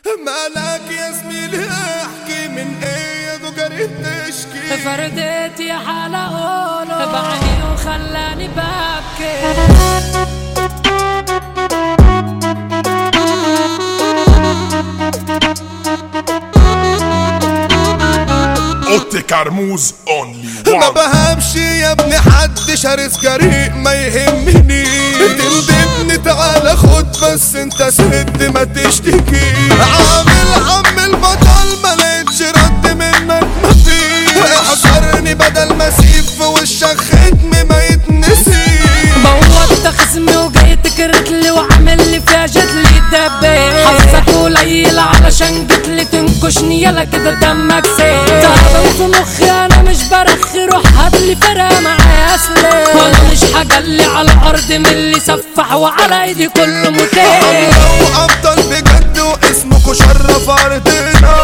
مالك يا زميلي احكي من ايه يا دوجري تشكي فرديت يا حالة قوله بعيني وخلاني ببكي اوتي كرموز اونلي ما وان بهمش يا ابني حد شرس جريء ما يهمني تندبني تعالى خد بس انت سد ما تشتكي عامل عم البطل ما لقيتش رد منك مفيش احذرني بدل ما اسيب في وشك ختم ما يتنسي بوظت خصمي وجاي تكرت لي وعامل لي فيها جت لي دبي حظك قليل علشان جت لي تنكشني يلا كده دمك سيل تعبان في مخي انا مش برخي روح هات لي فرقه معايا اسلم وانا مش هجلي على الارض من اللي سفح وعلى ايدي كله متين وافضل بجد واسمكوا شرف ارضنا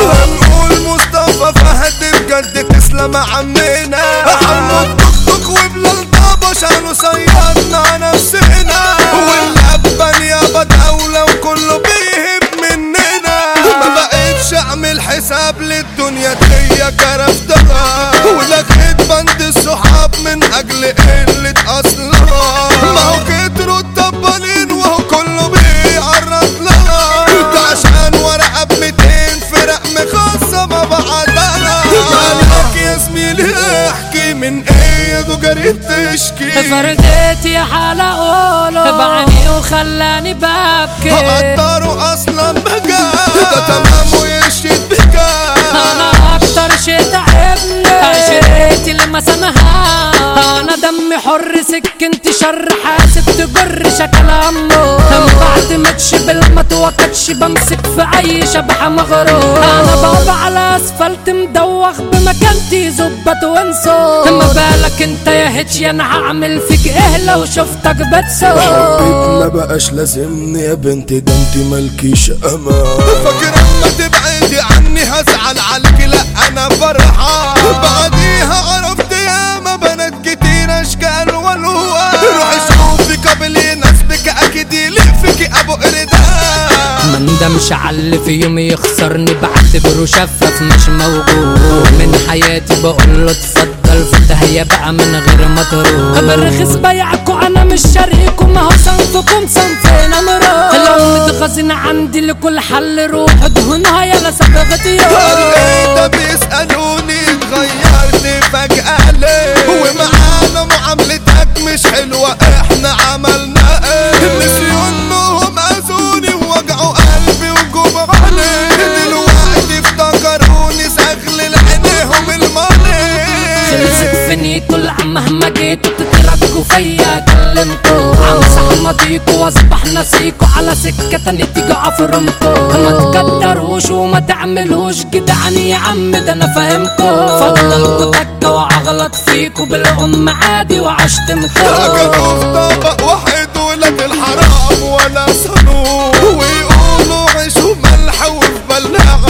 هنقول مصطفى فهد بجد تسلم عمنا عمو الطقطق وبلال طابش عشان صيادنا نفسنا واللبن يابا دولة وكله بيهب مننا ما بقيتش اعمل حساب للدنيا دي كرفتها ولغيت بند الصحاب من اجل قلة اصلها ما هو كتروا الطبالين وهو كله بيعرض لها ده عشان ورقة ب 200 فرق مخصمة بعدها مالك يا زميلي احكي من ايه يا دوجري بتشكي فرديت يا حالة قوله بعيني وخلاني ببكي مقدره اصلا بجد ده تمام ويشيد بجد انا اكتر شي تعبني عشرتي لما سمها انا دمي حر سكنت شر حاسب تجر شكل امه بعد ما تشبل ما توكتش بمسك في اي شبحة مغرور انا بابا على اسفلت مدوخ بمكانتي زبط وانسو ما بالك انت يا هتش انا هعمل فيك ايه لو شفتك بتسوق حبك ما بقاش لازمني يا بنتي ده انت مالكيش امان فاكر اما تبعدي عني هزعل عليك لا انا فرحان بعديها عرفت ياما بنات كتير اشكال والوان روحي شوفي قبل يناسبك اكيد يلفك ابو قردان ما ندمش على اللي في يوم يخسرني بعتبره شفاف مش موجود من حياتي بقول له اتفضل في داهية بقى من غير ما تروح برخص بيعكو انا مش شريكو ما هو صنفكم صنفنا مراد لو متغازين عندي لكل حل روح دهونها يلا صبغتي ده بيسألوني اتغيرت فجأة ليه ومعانا معاملتك مش حلوة احنا عملنا ايه نسيونهم اذوني ووجعوا قلبي وجبراني دلوقتي افتكروني سغل عينيهم المالي خلصت فنيتو العم مهما جيتوا تتركوا فيا كلمتوا امسح ماضيكوا واصبح نسيكو على سكة تاني تيجوا عفرمكوا ما تقدروش وما تعملوش جدعني يا عم ده انا فاهمكوا فضلكوا تكة واغلط فيكوا بالام عادي وعشتمكوا اكلوا في طبق واحد ولاد الحرام ولا صنوع ويقولوا عيش وملح وفي بلاعة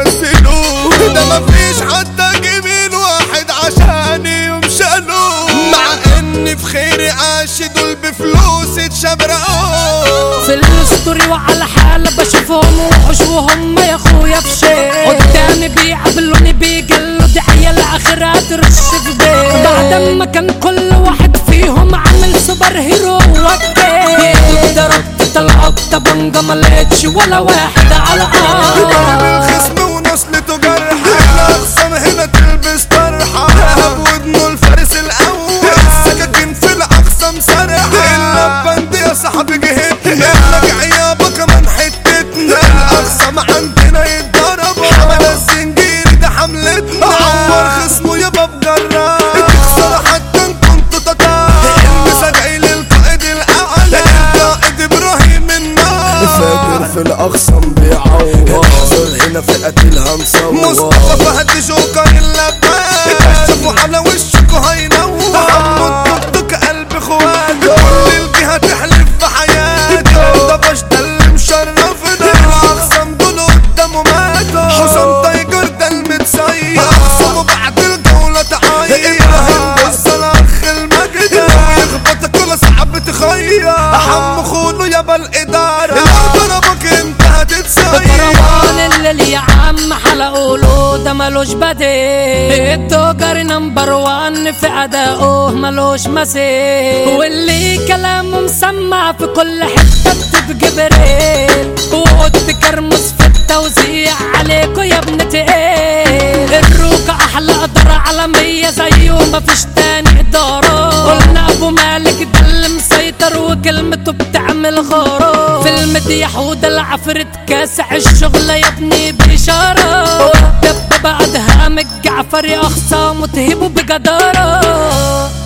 بينزلوه ده مفيش حتى جميل واحد عشان يمشلوا مع ان في خير عاش دول بفلوس اتشبرقوا في الستوري وعلى حالة بشوفهم وحوش وهم يا اخويا في شيء قدامي بيقابلوني بيجلوا دي عيال اخرها ترش في بيت بعد ما كان كل واحد فيهم عامل سوبر هيرو وكي ضربت طلعت طبنجة ما لقيتش ولا واحد على جاب الارض الخصم ونسلته جرح الاقسام هنا تلبس طرحه هب ودنه الفارس الاول السكاكين في الاقسام سرحه اللبند يا صاحبي جهتنا نرجع يابا كمان حتتنا الاقسام عندنا يتضرب حمل الزنجير ده حملتنا عور خصمه يابا بجرة تخسر حتى ان كنتوا تتار المسا جاي للقائد الاعلى القائد ابراهيم النار فاكر في الاقسام بيعور حصل هنا في قتلها مصور مصطفى فهد جوكر اللبان كشفوا على وشكوا هينور عمو الطقطق قلب اخواته كل الجهة تحلف بحياته ده باش ده اللي مشرفنا الاقسام دول قدامه ماتوا حسام تايجر ده المتصيد اقسمه بعد الجولة تعايد ابراهيم بص الاخ المجد ويخبطك ولا صعب تخير حمو خونه يابا الادارة لو ضربك انت هتتصيد ملوش بديل التوجر نمبر وان في ادائه ملوش مثيل واللي كلامه مسمع في كل حته اكتب جبريل وقلت كرمس في التوزيع عليكوا يا ابن تقيل الروكة احلى قدرة عالمية زيه مفيش تاني ادارة قلنا ابو مالك ده اللي مسيطر وكلمته بتعمل غارة في المديح وده العفريت كاسح الشغلة يا ابني بإشارة والدب بعدها من الجعفري اخصام وتهيبه بجدارة